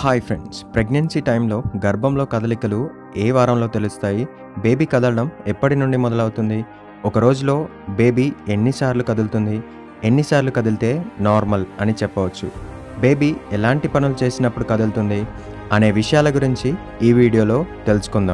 hi friends pregnancy టైంలో గర్భంలో కదలికలు ఏ వారంలో తెలుస్తాయి బేబీ కదలడం ఎప్పటి నుండి మొదలవుతుంది ఒక రోజులో బేబీ ఎన్నిసార్లు కదులుతుంది ఎన్నిసార్లు కదిలితే నార్మల్ అని చెప్పవచ్చు బేబీ ఎలాంటి పనులు చేసినప్పుడు కదులుతుంది అనే విషయాల గురించి ఈ వీడియోలో తెలుసుకుందాం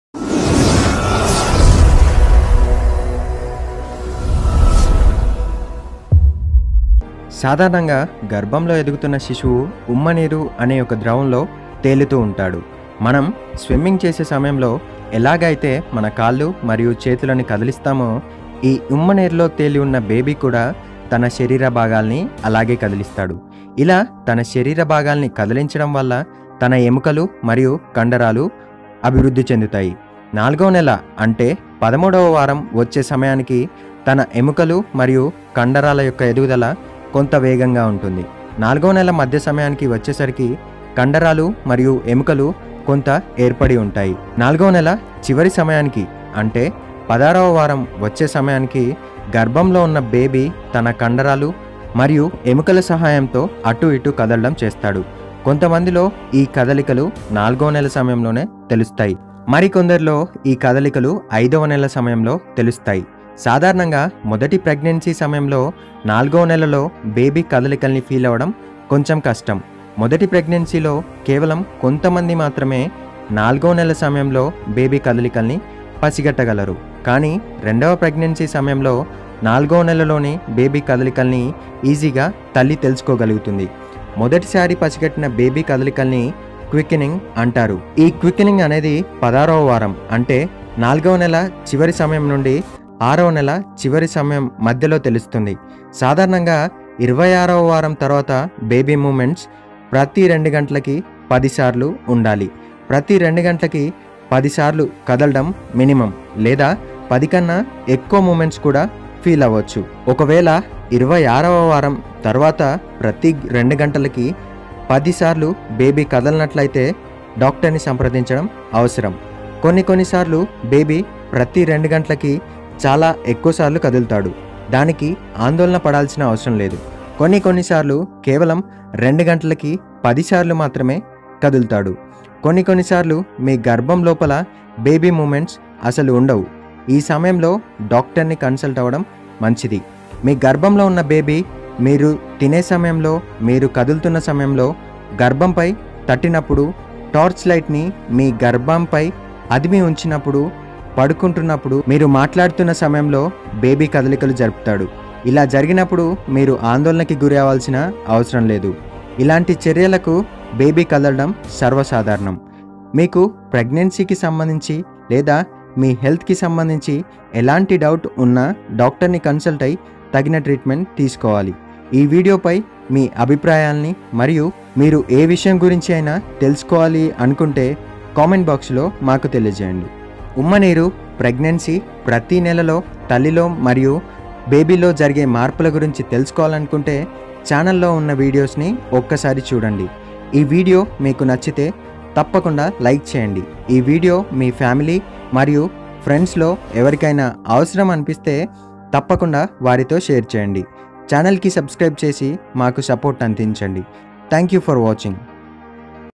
సాధారణంగా గర్భంలో ఎదుగుతున్న శిశువు ఉమ్మనీరు అనే ఒక ద్రవంలో తేలుతూ ఉంటాడు మనం స్విమ్మింగ్ చేసే సమయంలో ఎలాగైతే మన కాళ్ళు మరియు చేతులను కదిలిస్తామో ఈ ఉమ్మనీరులో తేలి ఉన్న బేబీ కూడా తన శరీర భాగాల్ని అలాగే కదిలిస్తాడు ఇలా తన శరీర భాగాల్ని కదిలించడం వల్ల తన ఎముకలు మరియు కండరాలు అభివృద్ధి చెందుతాయి నాలుగో నెల అంటే పదమూడవ వారం వచ్చే సమయానికి తన ఎముకలు మరియు కండరాల యొక్క ఎదుగుదల కొంత వేగంగా ఉంటుంది నాలుగో నెల మధ్య సమయానికి వచ్చేసరికి కండరాలు మరియు ఎముకలు కొంత ఏర్పడి ఉంటాయి నాలుగో నెల చివరి సమయానికి అంటే పదారవ వారం వచ్చే సమయానికి గర్భంలో ఉన్న బేబీ తన కండరాలు మరియు ఎముకల సహాయంతో అటు ఇటు కదలడం చేస్తాడు కొంతమందిలో ఈ కదలికలు నాలుగో నెల సమయంలోనే తెలుస్తాయి మరికొందరిలో ఈ కదలికలు ఐదవ నెల సమయంలో తెలుస్తాయి సాధారణంగా మొదటి ప్రెగ్నెన్సీ సమయంలో నాలుగో నెలలో బేబీ కదలికల్ని ఫీల్ అవ్వడం కొంచెం కష్టం మొదటి ప్రెగ్నెన్సీలో కేవలం కొంతమంది మాత్రమే నాలుగో నెల సమయంలో బేబీ కదలికల్ని పసిగట్టగలరు కానీ రెండవ ప్రెగ్నెన్సీ సమయంలో నాలుగో నెలలోని బేబీ కదలికల్ని ఈజీగా తల్లి తెలుసుకోగలుగుతుంది మొదటిసారి పసిగట్టిన బేబీ కదలికల్ని క్వికెనింగ్ అంటారు ఈ క్వికెనింగ్ అనేది పదారవ వారం అంటే నాలుగవ నెల చివరి సమయం నుండి ఆరవ నెల చివరి సమయం మధ్యలో తెలుస్తుంది సాధారణంగా ఇరవై ఆరవ వారం తర్వాత బేబీ మూమెంట్స్ ప్రతి రెండు గంటలకి పదిసార్లు ఉండాలి ప్రతి రెండు గంటలకి పదిసార్లు కదలడం మినిమం లేదా పది కన్నా ఎక్కువ మూమెంట్స్ కూడా ఫీల్ అవ్వచ్చు ఒకవేళ ఇరవై ఆరవ వారం తర్వాత ప్రతి రెండు గంటలకి పదిసార్లు బేబీ కదలనట్లయితే డాక్టర్ని సంప్రదించడం అవసరం కొన్ని కొన్నిసార్లు బేబీ ప్రతి రెండు గంటలకి చాలా ఎక్కువసార్లు కదులుతాడు దానికి ఆందోళన పడాల్సిన అవసరం లేదు కొన్ని కొన్నిసార్లు కేవలం రెండు గంటలకి పదిసార్లు మాత్రమే కదులుతాడు కొన్ని కొన్నిసార్లు మీ గర్భం లోపల బేబీ మూమెంట్స్ అసలు ఉండవు ఈ సమయంలో డాక్టర్ని కన్సల్ట్ అవ్వడం మంచిది మీ గర్భంలో ఉన్న బేబీ మీరు తినే సమయంలో మీరు కదులుతున్న సమయంలో గర్భంపై తట్టినప్పుడు టార్చ్ లైట్ని మీ గర్భంపై అదిమి ఉంచినప్పుడు పడుకుంటున్నప్పుడు మీరు మాట్లాడుతున్న సమయంలో బేబీ కదలికలు జరుపుతాడు ఇలా జరిగినప్పుడు మీరు ఆందోళనకి గురి అవ్వాల్సిన అవసరం లేదు ఇలాంటి చర్యలకు బేబీ కదలడం సర్వసాధారణం మీకు ప్రెగ్నెన్సీకి సంబంధించి లేదా మీ హెల్త్కి సంబంధించి ఎలాంటి డౌట్ ఉన్నా డాక్టర్ని కన్సల్ట్ అయి తగిన ట్రీట్మెంట్ తీసుకోవాలి ఈ వీడియోపై మీ అభిప్రాయాల్ని మరియు మీరు ఏ విషయం గురించి అయినా తెలుసుకోవాలి అనుకుంటే కామెంట్ బాక్స్లో మాకు తెలియజేయండి ఉమ్మనీరు ప్రెగ్నెన్సీ ప్రతి నెలలో తల్లిలో మరియు బేబీలో జరిగే మార్పుల గురించి తెలుసుకోవాలనుకుంటే ఛానల్లో ఉన్న వీడియోస్ని ఒక్కసారి చూడండి ఈ వీడియో మీకు నచ్చితే తప్పకుండా లైక్ చేయండి ఈ వీడియో మీ ఫ్యామిలీ మరియు ఫ్రెండ్స్లో ఎవరికైనా అవసరం అనిపిస్తే తప్పకుండా వారితో షేర్ చేయండి ఛానల్కి సబ్స్క్రైబ్ చేసి మాకు సపోర్ట్ అందించండి థ్యాంక్ యూ ఫర్ వాచింగ్